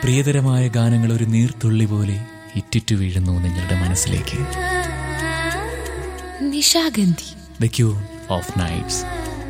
പ്രിയതരമായ ഗാനങ്ങൾ ഒരു നീർത്തുള്ളി പോലെ ഇറ്റിറ്റു വീഴുന്നു നിങ്ങളുടെ മനസ്സിലേക്ക് Nishagandhi the queen of nights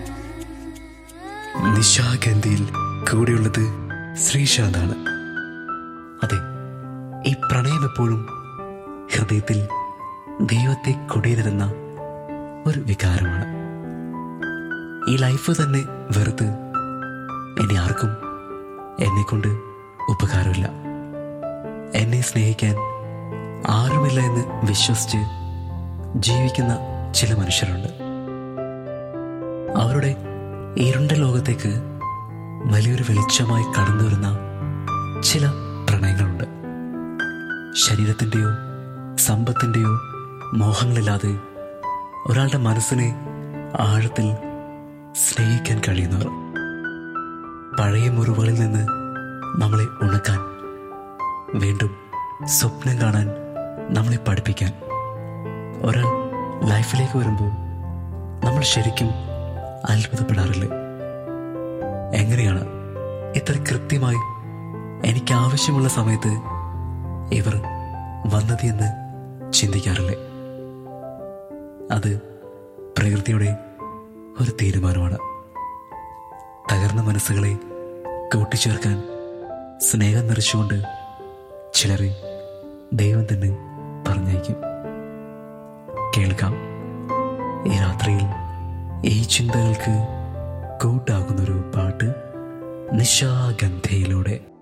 നിശാഗന്ധിയിൽ കൂടെയുള്ളത് ശ്രീശാന്താണ് അതെ ഈ പ്രണയം എപ്പോഴും ഹൃദയത്തിൽ ദൈവത്തെ കൊടിയിലിരുന്ന ഒരു വികാരമാണ് ഈ ലൈഫ് തന്നെ വെറുത്ത് ഇനി ആർക്കും എന്നെക്കൊണ്ട് ഉപകാരമില്ല എന്നെ സ്നേഹിക്കാൻ ആരുമില്ല എന്ന് വിശ്വസിച്ച് ജീവിക്കുന്ന ചില മനുഷ്യരുണ്ട് അവരുടെ ഇരുണ്ട ലോകത്തേക്ക് വലിയൊരു വെളിച്ചമായി കടന്നു വരുന്ന ചില പ്രണയങ്ങളുണ്ട് ശരീരത്തിൻ്റെയോ സമ്പത്തിൻ്റെയോ മോഹങ്ങളില്ലാതെ ഒരാളുടെ മനസ്സിനെ ആഴത്തിൽ സ്നേഹിക്കാൻ കഴിയുന്നവർ പഴയ മുറിവുകളിൽ നിന്ന് നമ്മളെ ഉണക്കാൻ വീണ്ടും സ്വപ്നം കാണാൻ നമ്മളെ പഠിപ്പിക്കാൻ ഒരാൾ ലൈഫിലേക്ക് വരുമ്പോൾ നമ്മൾ ശരിക്കും അത്ഭുതപ്പെടാറില്ലേ എങ്ങനെയാണ് ഇത്ര കൃത്യമായി എനിക്ക് ആവശ്യമുള്ള സമയത്ത് ഇവർ വന്നത് എന്ന് ചിന്തിക്കാറില്ലേ അത് പ്രകൃതിയുടെ ഒരു തീരുമാനമാണ് തകർന്ന മനസ്സുകളെ കൂട്ടിച്ചേർക്കാൻ സ്നേഹം നിറച്ചുകൊണ്ട് ചിലരെ ദൈവം തന്നെ പറഞ്ഞയക്കും കേൾക്കാം ഈ രാത്രിയിൽ ഈ ചിന്തകൾക്ക് കൂട്ടാകുന്നൊരു പാട്ട് നിശാഗന്ധയിലൂടെ